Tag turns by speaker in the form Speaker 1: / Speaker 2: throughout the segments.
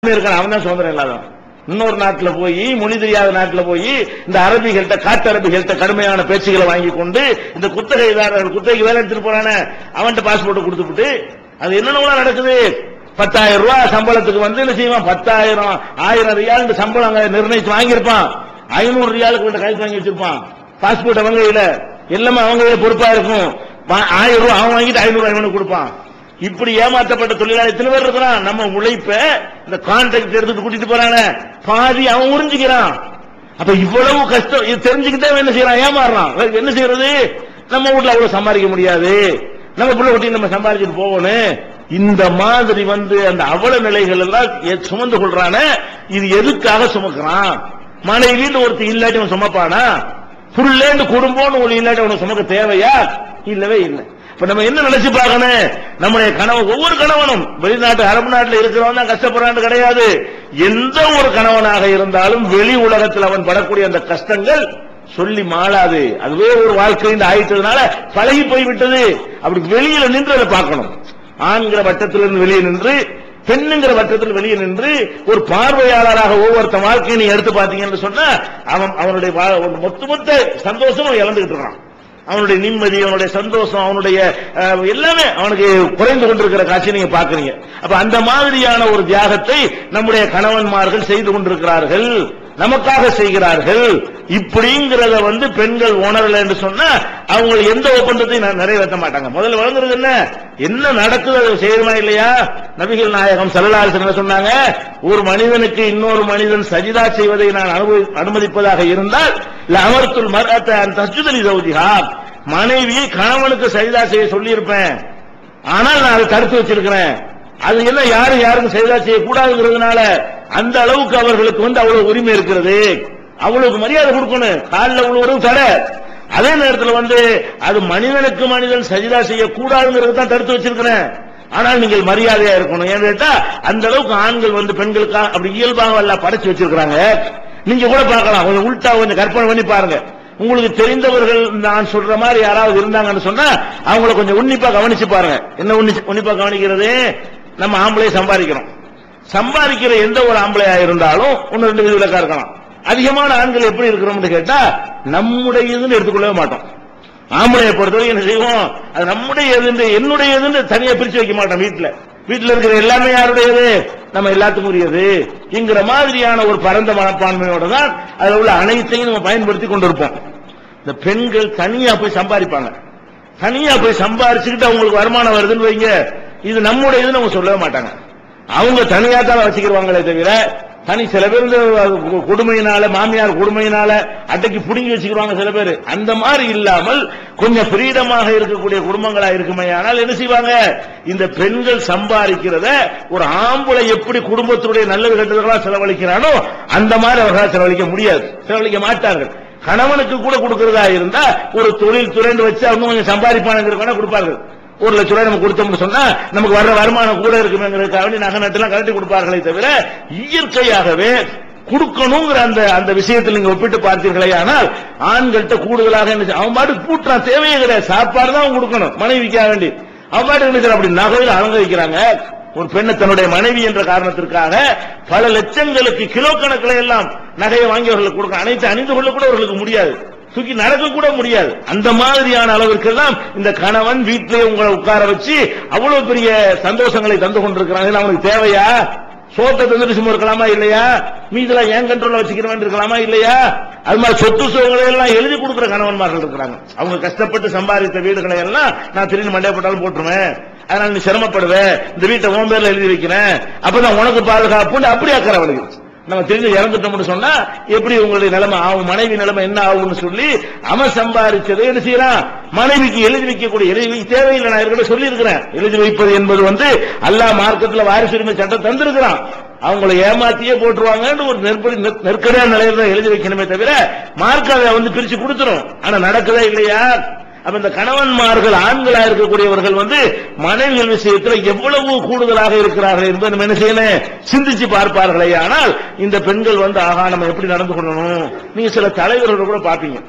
Speaker 1: அடிமை இருக்கான் அவன் தான் சுதந்திரம் இல்லாதவன் இன்னொரு நாட்டுல போய் மொழி தெரியாத நாட்டுல போய் இந்த அரபிகள்கிட்ட காட்டு அரபிகள்கிட்ட கடுமையான பேச்சுகளை வாங்கி கொண்டு இந்த குத்தகைதாரர்கள் குத்தகைக்கு வேலை எடுத்துட்டு போறானே அவன்கிட்ட பாஸ்போர்ட் கொடுத்துட்டு அது என்னென்ன நடக்குது பத்தாயிரம் ரூபாய் சம்பளத்துக்கு வந்து என்ன செய்வான் பத்தாயிரம் ஆயிரம் ரியால் இந்த சம்பளம் அங்க நிர்ணயிச்சு வாங்கியிருப்பான் ஐநூறு ரியாலுக்கு கிட்ட கைது வாங்கி வச்சிருப்பான் பாஸ்போர்ட் அவங்க கையில எல்லாமே அவங்க கையில பொறுப்பா இருக்கும் வா- ஆயிரம் ரூபாய் அவன் வாங்கிட்டு ஐநூறு ரூபாய் இவனுக்கு கொடுப்பான் இப்படி ஏமாற்றப்பட்ட தொழிலாளி எத்தனை பேர் இருக்கிறான் நம்ம உழைப்ப இந்த கான்ட்ராக்ட் எடுத்துட்டு கூட்டிட்டு போறானே பாதி அவன் உறிஞ்சிக்கிறான் அப்ப இவ்வளவு கஷ்டம் இது தெரிஞ்சுக்கிட்டே அவன் என்ன செய்யறான் ஏமாறுறான் வேற என்ன செய்யறது நம்ம வீட்ல அவ்வளவு சம்பாதிக்க முடியாது நம்ம பிள்ளை குட்டி நம்ம சம்பாதிச்சுட்டு போகணும் இந்த மாதிரி வந்து அந்த அவல நிலைகள் எல்லாம் எ- சுமந்து கொள்றானே இது எதுக்காக சுமக்கிறான் மனைவின்னு ஒருத்தி இல்லாட்டி அவன் சுமப்பானா புள்ளேண்டு குடும்பம்னு ஒரு இல்லாட்டி அவனுக்கு சுமக்க தேவையா இல்லவே இல்லை இப்ப நம்ம என்ன நினைச்சு பார்க்கணும் நம்முடைய கணவன் ஒவ்வொரு கணவனும் வெளிநாட்டு அரபு நாட்டுல இருக்கிறவன் தான் கஷ்டப்படுறான்னு கிடையாது எந்த ஒரு கணவனாக இருந்தாலும் வெளி உலகத்தில் அவன் படக்கூடிய அந்த கஷ்டங்கள் சொல்லி மாளாது அதுவே ஒரு வாழ்க்கையின் ஆயிட்டதுனால பழகி போய்விட்டது அப்படி வெளியில நின்று அதை பார்க்கணும் ஆண்கிற வட்டத்திலிருந்து வெளியே நின்று பெண்ணுங்கிற வட்டத்தில் வெளியே நின்று ஒரு பார்வையாளராக ஒவ்வொருத்தன் வாழ்க்கையை நீ எடுத்து பார்த்தீங்கன்னு சொன்னா அவன் அவனுடைய வா- மொத்த மொத்த சந்தோஷம் அவன் இழந்துகிட்டு இருக்கான் அவனுடைய நிம்மதி அவனுடைய சந்தோஷம் அவனுடைய அஹ், எல்லாமே அவனுக்கு குறைந்து கொண்டிருக்கிற காட்சி நீங்க பாக்குறீங்க அப்ப அந்த மாதிரியான ஒரு தியாகத்தை நம்முடைய கணவன்மார்கள் செய்து கொண்டிருக்கிறார்கள் நமக்காக செய்கிறார்கள் இப்படிங்கிறத வந்து பெண்கள் உணரல என்று சொன்னா அவங்க எந்த ஒப்பந்தத்தையும் ந- நிறைவேற்ற மாட்டாங்க முதல்ல வழங்குறது என்ன என்ன நடக்குது அதை செய்யணுமா இல்லையா நபிகள் நாயகம் சல்லல்லாஹு என்ன சொன்னாங்க ஒரு மனிதனுக்கு இன்னொரு மனிதன் சஜிதா செய்வதை நான் அனுபவி- அனுமதிப்பதாக இருந்தால் அமர்த்துல் மரத்தை அந்த தஸ்ஜுதலி சௌதிஹா மனைவியை கணவனுக்கு சஜிதா செய்ய சொல்லியிருப்பேன் ஆனால் நான் அதை தடுத்து வச்சிருக்கிறேன் அது என்ன யாரு யாருக்கும் செய்தா செய்யக்கூடாதுங்கிறதுனால அந்த அளவுக்கு அவர்களுக்கு வந்து அவ்வளவு உரிமை இருக்கிறது அவ்வளவுக்கு மரியாதை கொடுக்கணும் காலில் உள்ளவரும் தடை அதே நேரத்தில் வந்து அது மனிதனுக்கு மனிதன் சஜிதா செய்யக்கூடாதுங்கிறது தான் தடுத்து வச்சிருக்கிறேன் ஆனால் நீங்கள் மரியாதையா இருக்கணும் ஏன்னு கேட்டா அந்த அளவுக்கு ஆண்கள் வந்து பெண்களுக்காக அப்படி இயல்பாக எல்லாம் படைச்சு வச்சிருக்கிறாங்க நீங்க கூட பார்க்கலாம் கொஞ்சம் உள்டா கொஞ்சம் கற்பனை பண்ணி பாருங்க உங்களுக்கு தெரிந்தவர்கள் நான் சொல்ற மாதிரி யாராவது இருந்தாங்கன்னு சொன்னா அவங்கள கொஞ்சம் உன்னிப்பா கவனிச்சு பாருங்க என்ன உன்னி- உன்னிப்பா கவனிக்கிறது நம்ம ஆம்பளையை சம்பாதிக்கிறோம் சம்பாதிக்கிற எந்த ஒரு ஆம்பளையா இருந்தாலும் ஒன்னு ரெண்டு விதிவிலக்கா இருக்கலாம் அதிகமான ஆண்கள் எப்படி இருக்கிறோம்னு கேட்டா நம்முடையதுன்னு எடுத்துக்கொள்ளவே மாட்டோம் ஆம்பளையை பொறுத்தவரை என்ன செய்வோம் அது நம்முடைய எதுன்னு என்னுடைய எதுன்னு தனியா பிரிச்சு வைக்க மாட்டோம் வீட்டுல வீட்டுல இருக்கிற எல்லாமே யாருடையது நம்ம எல்லாத்துக்கும் உரியது என்கிற மாதிரியான ஒரு பரந்த மனப்பான்மையோட தான் அதுல உள்ள அனைத்தையும் நம்ம பயன்படுத்தி கொண்டிருப்போம் இந்த பெண்கள் தனியா போய் சம்பாதிப்பாங்க தனியா போய் சம்பாரிச்சுக்கிட்டு அவங்களுக்கு வருமானம் வருதுன்னு வைங்க இது நம்முடையதுன்னு அவங்க சொல்லவே மாட்டாங்க அவங்க தனியா தான் வச்சுக்கிடுவாங்களே தவிர தனி சில பேர் வந்து அது கு- கொடுமையினால மாமியார் கொடுமையினால அட்டைக்கு புடுங்கி வச்சுக்கிடுவாங்க சில பேர் அந்த மாதிரி இல்லாமல் கொஞ்சம் ஃப்ரீடமாக இருக்கக்கூடிய குடும்பங்களா இருக்குமே ஆனால் என்ன செய்வாங்க இந்த பெண்கள் சம்பாதிக்கிறத ஒரு ஆம்பளை எப்படி குடும்பத்துடைய நல்லது கெட்டதுகளா செலவழிக்கிறானோ அந்த மாதிரி அவர்களால் செலவழிக்க முடியாது செலவழிக்க மாட்டார்கள் கணவனுக்கு கூட கொடுக்கிறதா இருந்தா ஒரு தொழில் துறைன்னு வச்சு அவங்க கொஞ்சம் சம்பாதிப்பானுங்கிறவங்க கொடுப்பார்கள் ஒரு லட்ச ரூபாய் நம்ம கொடுத்தோம்னு சொன்னா நமக்கு வர்ற வருமானம் கூட இருக்குமேங்கிறதுக்காக வேண்டி நகை நட்டுலாம் கழட்டி கொடுப்பார்களே தவிர இயற்கையாகவே கொடுக்கணுங்கிற அந்த அந்த விஷயத்தில் நீங்க ஒப்பிட்டு பார்த்தீர்களே ஆனால் ஆண்கள்ட்ட கூடுதலாக என்ன செய்ய- அவன் பாட்டுக்கு பூட்டுறான் தேவையே கிடையாது சாப்பாடு தான் அவன் கொடுக்கணும் மனைவிக்காக வேண்டி அவன் பாட்டுக்கு என்ன செய்யறான்? அப்படி நகையில் அலங்கரிக்கிறாங்க ஒரு பெண்ணை தன்னுடைய மனைவி என்ற காரணத்திற்காக பல லட்சங்களுக்கு கிலோ கணக்கில் எல்லாம் நகையை வாங்கி அவர்களுக்கு கொடுக்க அனைத்து அணிந்து கொள்ள கூட அவர்களுக்கு முடியாது தூக்கி நடக்க கூட முடியாது அந்த மாதிரியான அளவிற்கு எல்லாம் இந்த கணவன் வீட்டிலே உங்களை உட்கார வச்சு அவ்வளவு பெரிய சந்தோஷங்களை தந்து கொண்டிருக்கிறாங்க இது அவனுக்கு தேவையா சோத்தை தந்துட்டு சும்மா இருக்கலாமா இல்லையா மீதுல ஏன் கண்ட்ரோல்ல வச்சுக்கிறவன் இருக்கலாமா இல்லையா அது மாதிரி சொத்து சுகங்களை எல்லாம் எழுதி கொடுக்கிற கணவன்மார்கள் இருக்கிறாங்க அவங்க கஷ்டப்பட்டு சம்பாதித்த வீடுகளை எல்லாம் நான் திடீர்னு மண்டே போட்டாலும் போட்டுருவேன் அதனால நீ சிரமப்படுவேன் இந்த வீட்டை உன் பேர்ல எழுதி வைக்கிறேன் அப்பதான் உனக்கு பாதுகாப்புன்னு அப்படி ஆக்கிற அவனுக்கு நம்ம தெரிஞ்சு இறந்துட்டோம்னு சொன்னா எப்படி உங்களுடைய நிலைமை ஆகும் மனைவி நிலைமை என்ன ஆகும்னு சொல்லி அவன் சம்பாதிச்சதை என்ன செய்யறான் மனைவிக்கு எழுதி வைக்கக்கூடிய எழுதி வைக்க தேவையில்லை நான் ஏற்கனவே சொல்லி இருக்கிறேன் எழுதி வைப்பது என்பது வந்து அல்லாஹ் மார்க்கத்துல வாரிசுரிமை சட்டம் தந்திருக்கிறான் அவங்களை ஏமாத்தியே போட்டுருவாங்கன்னு ஒரு நெருக்கடி நெருக்- நெருக்கடியான நிலையில தான் எழுதி வைக்கணுமே தவிர மார்க் அதை வந்து பிரிச்சு கொடுத்துரும் ஆனா நடக்குதா இல்லையா அப்ப இந்த கணவன்மார்கள் ஆண்களா இருக்கக்கூடியவர்கள் வந்து மனைவிகள் விஷயத்துல எவ்வளவு கூடுதலாக இருக்கிறார்கள் என்பதை நம்ம என்ன செய்யணும் சிந்திச்சு பார்ப்பார்களே ஆனால் இந்த பெண்கள் வந்து ஆகா நம்ம எப்படி நடந்து கொள்ளணும் நீங்க சில தலைவர்கள் கூட பாப்பீங்க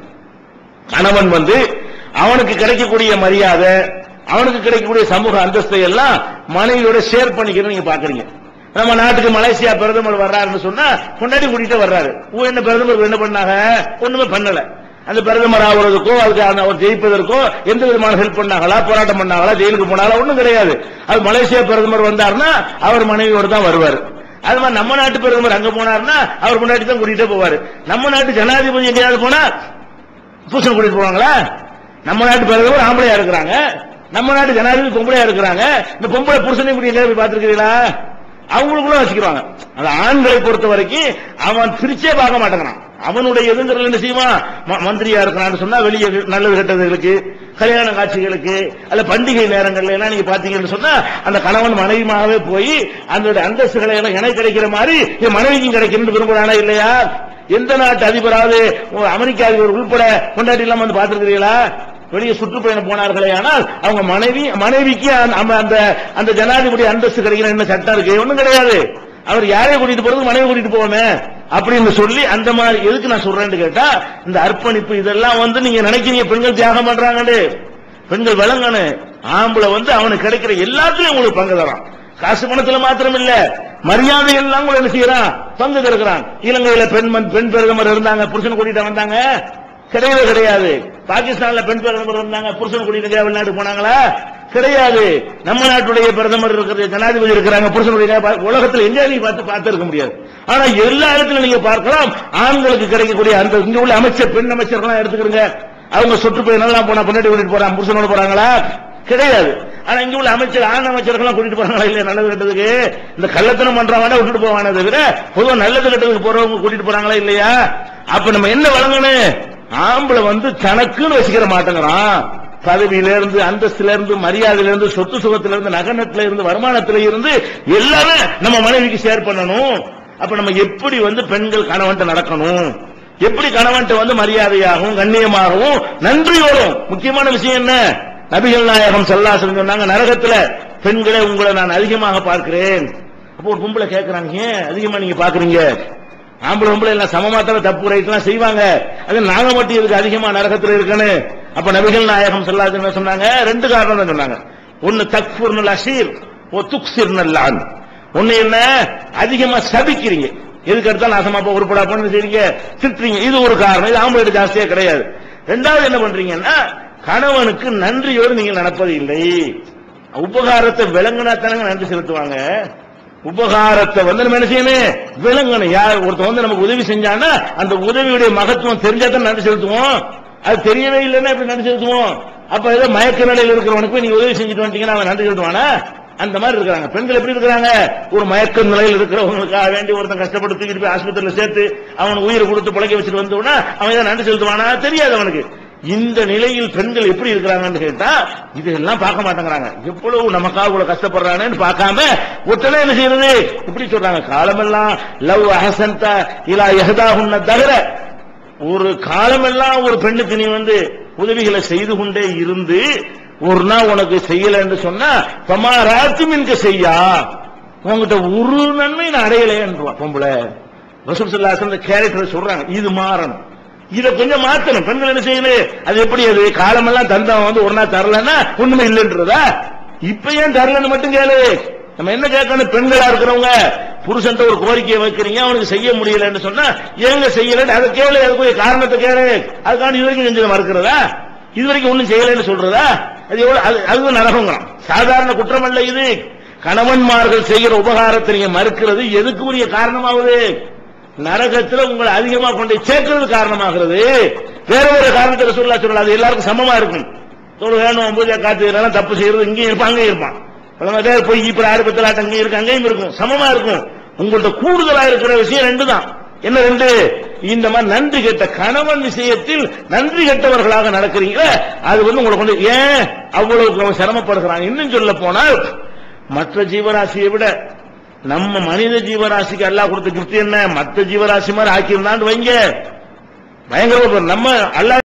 Speaker 1: கணவன் வந்து அவனுக்கு கிடைக்கக்கூடிய மரியாதை அவனுக்கு கிடைக்கக்கூடிய சமூக அந்தஸ்தை எல்லாம் மனைவியோட ஷேர் பண்ணிக்கிறத நீங்க பாக்குறீங்க நம்ம நாட்டுக்கு மலேசியா பிரதமர் வர்றாருன்னு சொன்னா கொண்டாடி கூட்டிட்டு வர்றாரு ஓ என்ன பிரதமர் என்ன பண்ணாங்க ஒண்ணுமே பண்ணல அந்த பிரதமர் ஆகுறதுக்கோ அதுக்கு அந்த அவர் ஜெயிப்பதற்கோ எந்த விதமான ஹெல்ப் பண்ணாங்களா போராட்டம் பண்ணாங்களா ஜெயிலுக்கு போனாங்களா ஒண்ணும் கிடையாது அது மலேசியா பிரதமர் வந்தாருன்னா அவர் மனைவியோட தான் வருவார் அது மாதிரி நம்ம நாட்டு பிரதமர் அங்க போனாருன்னா அவர் முன்னாடி தான் கூட்டிட்டே போவாரு நம்ம நாட்டு ஜனாதிபதி எங்கேயாவது போனா புருஷன் கூட்டிட்டு போவாங்களா நம்ம நாட்டு பிரதமர் ஆம்பளையா இருக்கிறாங்க நம்ம நாட்டு ஜனாதிபதி பொம்பளையா இருக்கிறாங்க இந்த பொம்பளை புருஷனையும் கூட்டி எங்கேயாவது போய் பார்த்திருக்கீங்களா அவங்களுக்குள்ள வச்சுக்கிறாங்க அது ஆண்களை பொறுத்த வரைக்கும் அவன் பிரிச்சே பார்க்க மாட்டேங்கிறான் அவனுடைய எதுங்கிறது என்ன செய்வான் ம- மந்திரியா இருக்கிறான்னு சொன்னா வெளியே நல்லது கெட்டதுகளுக்கு கல்யாண காட்சிகளுக்கு அல்ல பண்டிகை நேரங்கள்ல எல்லாம் நீங்க பாத்தீங்கன்னு சொன்னா அந்த கணவன் மனைவியாகவே போய் அந்த அந்தஸ்துகளை எல்லாம் எனக்கு கிடைக்கிற மாதிரி என் மனைவிக்கும் கிடைக்கணும்னு விரும்புறானா இல்லையா எந்த நாட்டு அதிபராவது ஒரு அமெரிக்க அதிபர் உள்பட கொண்டாடி இல்லாம வந்து பார்த்திருக்கிறீங்களா வெளியே சுற்றுப்பயணம் போனார்களே ஆனால் அவங்க மனைவி மனைவிக்கு அந்த- அந்த- அந்த அந்த ஜனாதிபதி அந்தஸ்து கிடைக்கிற என்ன சட்டம் இருக்கு ஒண்ணும் கிடையாது அவர் யாரையும் கூட்டிட்டு போறது மனைவி கூட்டிட்டு போவோமே அப்படின்னு சொல்லி அந்த மாதிரி எதுக்கு நான் சொல்றேன்னு கேட்டா இந்த அர்ப்பணிப்பு இதெல்லாம் வந்து நீங்க நினைக்கிறீங்க பெண்கள் தியாகம் பண்றாங்கன்னு பெண்கள் விளங்கணும் ஆம்பளை வந்து அவனுக்கு கிடைக்கிற எல்லாத்துலயும் உங்களுக்கு பங்கு தரான் காசு பணத்துல மாத்திரம் இல்ல மரியாதை எல்லாம் கூட என்ன செய்யறான் பங்கு தருகிறான் இலங்கையில பெண் மன்- பெண் பிரதமர் இருந்தாங்க புருஷன் கூட்டிட்டு வந்தாங்க கிடையவே கிடையாது பாகிஸ்தான்ல பெண் பிரதமர் இருந்தாங்க புருஷன் கூட்டிட்டு வெளிநாடு போனாங்களா கிடையாது நம்ம நாட்டுடைய பிரதமர் இருக்கிற ஜனாதிபதி இருக்கிறாங்க புருஷன் கூட்டிட்டு உலகத்துல எங்க நீங்க பார்த்து பார்த்து இருக்க முடியாது ஆனா எல்லா இடத்துலயும் நீங்க பார்க்கலாம் ஆண்களுக்கு கிடைக்கக்கூடிய அந்த இங்க உள்ள அமைச்சர் பெண் அமைச்சர்லாம் எடுத்துக்கிறீங்க அவங்க சுற்றுப்பயணம் எல்லாம் போனா பொண்டாட்டி கூட்டிட்டு போறாங்க புருஷனோட போறாங்களா கிடையாது ஆனா இங்க உள்ள அமைச்சர் ஆண் அமைச்சர்கள் கூட்டிட்டு போறாங்களா இல்லையா நல்லது கெட்டதுக்கு இந்த கள்ளத்தனம் பண்றவங்க விட்டுட்டு போவானே தவிர பொதுவா நல்லது கெட்டதுக்கு போறவங்க கூட்டிட்டு போறாங்களா இல்லையா அப்ப நம்ம என்ன வழங்கணும் ஆம்பளை வந்து தனக்குன்னு வச்சுக்கிற மாட்டேங்கிறான் பதவியில இருந்து அந்தஸ்துல இருந்து மரியாதையில இருந்து சொத்து சுகத்துல இருந்து நகனத்துல இருந்து வருமானத்துல இருந்து எல்லாமே நம்ம மனைவிக்கு ஷேர் பண்ணணும் அப்ப நம்ம எப்படி வந்து பெண்கள் கணவன்ட்ட நடக்கணும் எப்படி கணவன்ட்ட வந்து மரியாதையாகவும் கண்ணியமாகவும் நன்றியோடும் முக்கியமான விஷயம் என்ன நபிகள் நாயகம் சல்லாசன் சொன்னாங்க நரகத்துல பெண்களை உங்களை நான் அதிகமாக பார்க்கிறேன் அப்போ ஒரு பொம்பளை கேட்கறாங்க ஏன் அதிகமா நீங்க பாக்குறீங்க ஆம்பளை பொம்பளை எல்லாம் சமமாத்தால தப்பு ரைட் எல்லாம் செய்வாங்க அது நாங்க மட்டும் இதுக்கு அதிகமா நரகத்துல இருக்கணும் அப்ப நபிகள் நாயகம் சல்லாசன் என்ன சொன்னாங்க ரெண்டு காரணம் தான் சொன்னாங்க ஒன்னு தக்ஃபுர்னல் அசீர் ஓ துக்சிர்னல் லான் ஒண்ணு என்ன அதிகமா சபிக்கிறீங்க எதுக்கு எடுத்தாலும் நாசமா போ உருப்படா பண்ணு செய்றீங்க திட்டுறீங்க இது ஒரு காரணம் இது ஆம்பளை ஜாஸ்தியா கிடையாது ரெண்டாவது என்ன பண்றீங்கன்னா கணவனுக்கு நன்றியோடு நீங்க நடப்பது இல்லை உபகாரத்தை விளங்கினா தானங்க நன்றி செலுத்துவாங்க உபகாரத்தை வந்து நம்ம என்ன செய்யணும் விளங்கணும் யார் ஒருத்தன் வந்து நமக்கு உதவி செஞ்சான்னா அந்த உதவியுடைய மகத்துவம் தெரிஞ்சா தான் நன்றி செலுத்துவோம் அது தெரியவே இல்லைன்னா எப்படி நன்றி செலுத்துவோம் அப்ப ஏதோ மயக்க நிலையில் இருக்கிறவனுக்கு போய் நீங்க உதவி செஞ்சுட்டு வந்துட்டீங்கன்னா அவன் நன்றி செலுத்துவானா அந்த மாதிரி இருக்கிறாங்க பெண்கள் எப்படி இருக்கிறாங்க ஒரு மயக்க நிலையில் இருக்கிறவங்களுக்காக வேண்டி ஒருத்தன் கஷ்டப்பட்டு தூக்கிட்டு போய் ஆஸ்பத்திரியில சேர்த்து அவனுக்கு உயிரை கொடுத்து பழக்க வச்சுட்டு வந்தோம்னா அவன் ஏதோ நன்றி செலுத்துவானா தெரியாது அவனுக்கு இந்த நிலையில் பெண்கள் எப்படி இருக்கிறாங்கன்னு கேட்டா இதெல்லாம் பார்க்க மாட்டேங்கிறாங்க எவ்வளவு நமக்காக இவ்வளவு கஷ்டப்படுறாங்கன்னு பார்க்காம ஒருத்தனே என்ன செய்யறது இப்படி சொல்றாங்க காலமெல்லாம் லவ் அஹசந்தா இலா எஹதாகுன்ன தவிர ஒரு காலமெல்லாம் ஒரு பெண்ணுக்கு நீ வந்து உதவிகளை செய்து கொண்டே இருந்து ஒரு நாள் உனக்கு செய்யலன்னு சொன்னா பமா ராத்து மின்க செய்யா உங்ககிட்ட ஒரு நன்மை நான் அடையலையன்றான் பொம்பளை ரசூல் ஸல்லல்லாஹு அலைஹி கேரக்டர் சொல்றாங்க இது மாறணும் இத கொஞ்சம் மாத்தணும் பெண்கள் என்ன செய்யணும் அது எப்படி அது காலமெல்லாம் தந்தவன் வந்து ஒரு நாள் தரலன்னா ஒண்ணுமே இல்லைன்றதா இப்ப ஏன் தரலன்னு மட்டும் கேளு நம்ம என்ன கேட்கணும் பெண்களா இருக்கிறவங்க புருஷன்ட்ட ஒரு கோரிக்கையை வைக்கிறீங்க அவனுக்கு செய்ய முடியலன்னு சொன்னா ஏங்க செய்யலன்னு அதை கேளு அதுக்குரிய காரணத்தை கேளு அதுக்காண்டி இது வரைக்கும் செஞ்சதை மறுக்கிறதா இது வரைக்கும் ஒண்ணும் செய்யலைன்னு சொல்றதா அது எவ்வளவு அது அதுவும் நரகங்கிறான் சாதாரண குற்றம் அல்ல இது கணவன்மார்கள் செய்கிற உபகாரத்தை நீங்க மறுக்கிறது எதுக்கு உரிய காரணமாகுது நரகத்துல உங்களை அதிகமா கொண்டு சேர்க்கிறது காரணமாகிறது வேற ஒரு காரணத்துல சொல்ல சொல்லல அது எல்லாருக்கும் சமமா இருக்கும் தொழு வேணும் பூஜை காத்து இதெல்லாம் தப்பு செய்யறது இங்கேயும் இருப்பான் அங்கேயும் இருப்பான் பழமதே பொய் இப்ப ஆறு பத்தலாட்டம் அங்கேயும் இருக்கு அங்கேயும் இருக்கும் சமமா இருக்கும் உங்கள்ட்ட கூடுதலா இருக்கிற விஷயம் ரெண்டு தான் என்ன ரெண்டு இந்த மாதிரி நன்றி கெட்ட கணவன் விஷயத்தில் நன்றி கெட்டவர்களாக நடக்கிறீங்க அது வந்து உங்களை கொண்டு ஏன் அவ்வளவு அவன் சிரமப்படுகிறான் இன்னும் சொல்ல போனால் மற்ற ஜீவராசியை விட நம்ம மனித ஜீவராசிக்கு அல்லாஹ் கொடுத்த கிஃப்ட் என்ன மற்ற ஜீவராசி மாதிரி ஆக்கியிருந்தான்னு வைங்க பயங்கரமா நம்ம அல்லாஹ்